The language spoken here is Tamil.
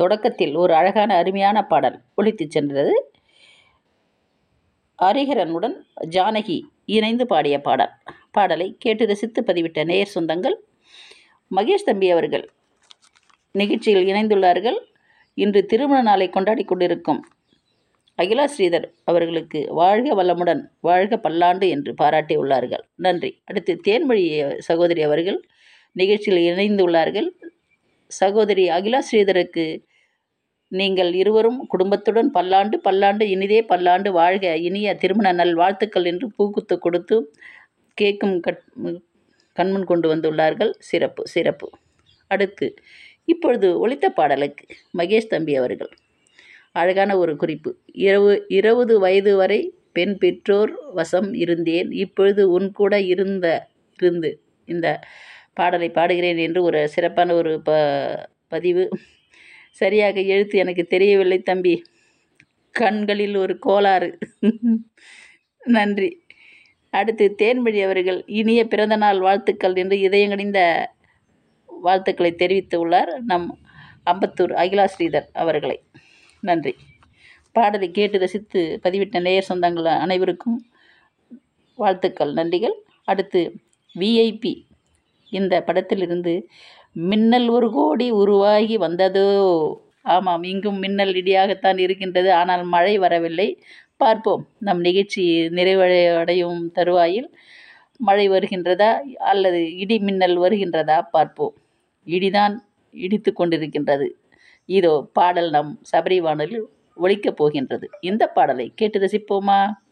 தொடக்கத்தில் ஒரு அழகான அருமையான பாடல் ஒலித்துச் சென்றது ஹரிஹரனுடன் ஜானகி இணைந்து பாடிய பாடல் பாடலை கேட்டு ரசித்து பதிவிட்ட நேயர் சொந்தங்கள் மகேஷ் தம்பி அவர்கள் நிகழ்ச்சியில் இணைந்துள்ளார்கள் இன்று திருமண நாளை கொண்டாடி கொண்டிருக்கும் அகிலா ஸ்ரீதர் அவர்களுக்கு வாழ்க வளமுடன் வாழ்க பல்லாண்டு என்று பாராட்டியுள்ளார்கள் நன்றி அடுத்து தேன்மொழி சகோதரி அவர்கள் நிகழ்ச்சியில் இணைந்துள்ளார்கள் சகோதரி அகிலா ஸ்ரீதருக்கு நீங்கள் இருவரும் குடும்பத்துடன் பல்லாண்டு பல்லாண்டு இனிதே பல்லாண்டு வாழ்க இனிய திருமண நல் வாழ்த்துக்கள் என்று பூக்குத்து கொடுத்து கேக்கும் கட் கண்முன் கொண்டு வந்துள்ளார்கள் சிறப்பு சிறப்பு அடுத்து இப்பொழுது ஒலித்த பாடலுக்கு மகேஷ் தம்பி அவர்கள் அழகான ஒரு குறிப்பு இரவு இருபது வயது வரை பெண் பெற்றோர் வசம் இருந்தேன் இப்பொழுது உன் கூட இருந்த இருந்து இந்த பாடலை பாடுகிறேன் என்று ஒரு சிறப்பான ஒரு ப பதிவு சரியாக எழுத்து எனக்கு தெரியவில்லை தம்பி கண்களில் ஒரு கோளாறு நன்றி அடுத்து தேன்மொழி அவர்கள் இனிய பிறந்தநாள் வாழ்த்துக்கள் என்று இதயங்கணிந்த வாழ்த்துக்களை தெரிவித்து உள்ளார் நம் அம்பத்தூர் அகிலா ஸ்ரீதர் அவர்களை நன்றி பாடலை கேட்டு ரசித்து பதிவிட்ட நேயர் சொந்தங்கள் அனைவருக்கும் வாழ்த்துக்கள் நன்றிகள் அடுத்து விஐபி இந்த படத்திலிருந்து மின்னல் ஒரு கோடி உருவாகி வந்ததோ ஆமாம் இங்கும் மின்னல் இடியாகத்தான் இருக்கின்றது ஆனால் மழை வரவில்லை பார்ப்போம் நம் நிகழ்ச்சி நிறைவடையும் தருவாயில் மழை வருகின்றதா அல்லது இடி மின்னல் வருகின்றதா பார்ப்போம் இடிதான் இடித்து கொண்டிருக்கின்றது இதோ பாடல் நம் சபரி வானலில் ஒழிக்கப் போகின்றது இந்த பாடலை கேட்டு ரசிப்போமா